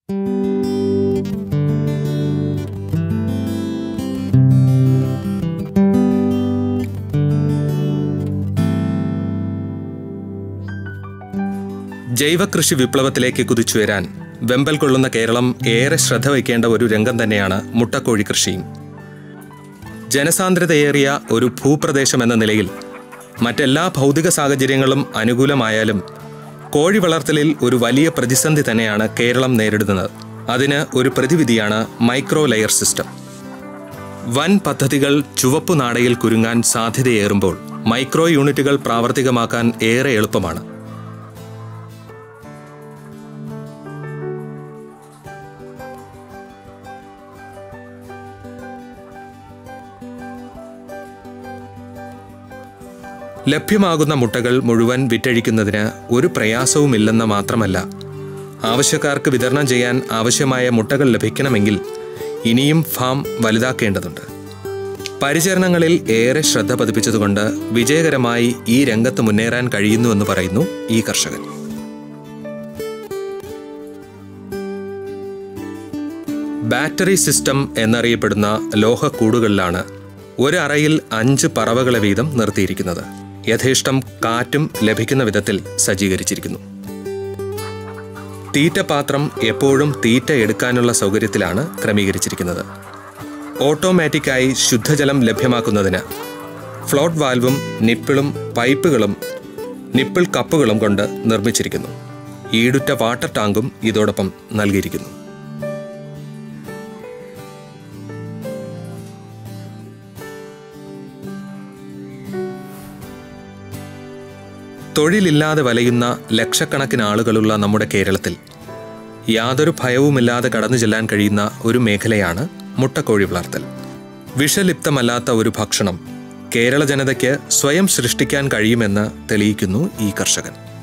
ജൈവകൃഷി വിപ്ലവത്തിലേക്ക് കുതിച്ചുയരാൻ വെമ്പൽ കൊള്ളുന്ന കേരളം ഏറെ ശ്രദ്ധ വയ്ക്കേണ്ട ഒരു രംഗം തന്നെയാണ് മുട്ടക്കോഴി കൃഷിയും ജനസാന്ദ്രതയേറിയ ഒരു ഭൂപ്രദേശം എന്ന നിലയിൽ മറ്റെല്ലാ ഭൗതിക സാഹചര്യങ്ങളും അനുകൂലമായാലും കോഴി വളർത്തലിൽ ഒരു വലിയ പ്രതിസന്ധി തന്നെയാണ് കേരളം നേരിടുന്നത് അതിന് ഒരു പ്രതിവിധിയാണ് മൈക്രോ ലെയർ സിസ്റ്റം വൻ പദ്ധതികൾ ചുവപ്പു നാടയിൽ കുരുങ്ങാൻ സാധ്യതയേറുമ്പോൾ മൈക്രോ യൂണിറ്റുകൾ പ്രാവർത്തികമാക്കാൻ ഏറെ എളുപ്പമാണ് ലഭ്യമാകുന്ന മുട്ടകൾ മുഴുവൻ വിറ്റഴിക്കുന്നതിന് ഒരു പ്രയാസവുമില്ലെന്ന് മാത്രമല്ല ആവശ്യക്കാർക്ക് വിതരണം ചെയ്യാൻ ആവശ്യമായ മുട്ടകൾ ലഭിക്കണമെങ്കിൽ ഇനിയും ഫാം വലുതാക്കേണ്ടതുണ്ട് പരിചരണങ്ങളിൽ ഏറെ ശ്രദ്ധ പതിപ്പിച്ചതുകൊണ്ട് വിജയകരമായി ഈ രംഗത്ത് മുന്നേറാൻ കഴിയുന്നുവെന്ന് പറയുന്നു ഈ കർഷകൻ ബാറ്ററി സിസ്റ്റം എന്നറിയപ്പെടുന്ന ലോഹക്കൂടുകളിലാണ് ഒരു അറയിൽ അഞ്ച് പറവകളെ വീതം നിർത്തിയിരിക്കുന്നത് യഥേഷ്ടം കാറ്റും ലഭിക്കുന്ന വിധത്തിൽ സജ്ജീകരിച്ചിരിക്കുന്നു തീറ്റപാത്രം എപ്പോഴും തീറ്റ എടുക്കാനുള്ള സൗകര്യത്തിലാണ് ക്രമീകരിച്ചിരിക്കുന്നത് ഓട്ടോമാറ്റിക്കായി ശുദ്ധജലം ലഭ്യമാക്കുന്നതിന് ഫ്ലോട്ട് വാൽവും നിപ്പിളും പൈപ്പുകളും നിപ്പിൾ കപ്പുകളും കൊണ്ട് നിർമ്മിച്ചിരിക്കുന്നു ഈടുറ്റ വാട്ടർ ടാങ്കും ഇതോടൊപ്പം നൽകിയിരിക്കുന്നു തൊഴിലില്ലാതെ വലയുന്ന ലക്ഷക്കണക്കിന് ആളുകളുള്ള നമ്മുടെ കേരളത്തിൽ യാതൊരു ഭയവുമില്ലാതെ കടന്നു ചെല്ലാൻ കഴിയുന്ന ഒരു മേഖലയാണ് മുട്ടക്കോഴി വളർത്തൽ വിഷലിപ്തമല്ലാത്ത ഒരു ഭക്ഷണം കേരള ജനതയ്ക്ക് സ്വയം സൃഷ്ടിക്കാൻ കഴിയുമെന്ന് തെളിയിക്കുന്നു ഈ കർഷകൻ